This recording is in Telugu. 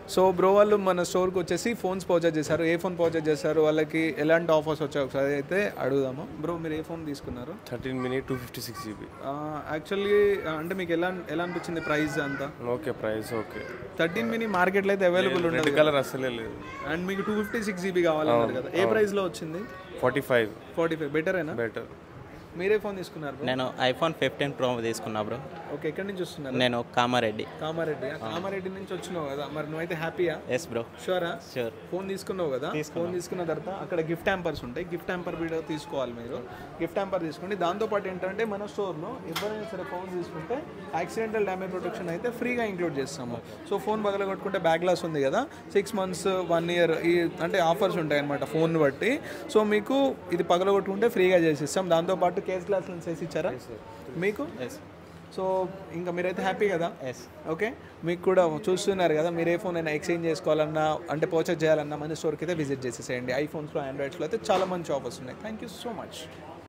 సో బ్రో వాళ్ళు మన స్టోర్కి వచ్చేసి ఫోన్స్ పర్చేజ్ చేశారు ఏ ఫోన్ పర్చేజ్ చేశారు వాళ్ళకి ఎలాంటి ఆఫర్స్ వచ్చాయి ఒకసారి అయితే అడుగుదాము బ్రో మీరు ఏ ఫోన్ తీసుకున్నారు thirteen mini two fifty six GB actually అంటే మీకు ఎలా ఎలా అనిపించింది ప్రైస్ అంతా okay price okay thirteen mini మార్కెట్లో అయితే అవైలబుల్ ఉండదు రెడ్ కలర్ అసలే లేదు అండ్ మీకు టూ ఫిఫ్టీ సిక్స్ జీబీ కావాలన్నారు కదా ఏ ప్రైస్లో వచ్చింది ఫార్టీ ఫైవ్ ఫార్టీ ఫైవ్ బెటరేనా బెటర్ మీరే ఫోన్ తీసుకున్నారు bro? నేను ఐఫోన్ ఫిఫ్టీన్ ప్రో తీసుకున్నా బ్రో ఓకే ఎక్కడి నుంచి వస్తున్నారు నేను కామారెడ్డి కామారెడ్డి కామారెడ్డి నుంచి వచ్చినావు కదా మరి నువ్వైతే హ్యాపీయా ఎస్ బ్రో షూరా షూర్ ఫోన్ తీసుకున్నావు కదా ఫోన్ తీసుకున్న తర్వాత అక్కడ గిఫ్ట్ హ్యాంపర్స్ ఉంటాయి గిఫ్ట్ హ్యాంపర్ వీడియో తీసుకోవాలి మీరు గిఫ్ట్ హ్యాంపర్ తీసుకోండి దాంతోపాటు ఏంటంటే మన స్టోర్లో ఎవరైనా సరే ఫోన్ తీసుకుంటే యాక్సిడెంటల్ డ్యామేజ్ ప్రొటెక్షన్ అయితే ఫ్రీగా ఇంక్లూడ్ చేస్తాము సో ఫోన్ బగల కొట్టుకుంటే బ్యాక్ గ్లాస్ ఉంది కదా సిక్స్ మంత్స్ వన్ ఇయర్ ఈ అంటే ఆఫర్స్ ఉంటాయి అనమాట ఫోన్ బట్టి సో మీకు ఇది పగలగొట్టుకుంటే ఫ్రీగా చేసిస్తాం దాంతోపాటు కేస్ గ్లాస్ లెన్స్ వేసి ఇచ్చారా మీకు సో ఇంకా మీరైతే హ్యాపీ కదా ఎస్ ఓకే మీకు కూడా చూస్తున్నారు కదా మీరు ఏ ఫోన్ అయినా ఎక్స్చేంజ్ చేసుకోవాలన్నా అంటే పర్చేజ్ చేయాలన్నా మన స్టోర్కి అయితే విజిట్ చేసేసేయండి ఐఫోన్స్లో ఆండ్రాయిడ్స్లో అయితే చాలా మంచి ఆఫర్స్ ఉన్నాయి థ్యాంక్ యూ సో మచ్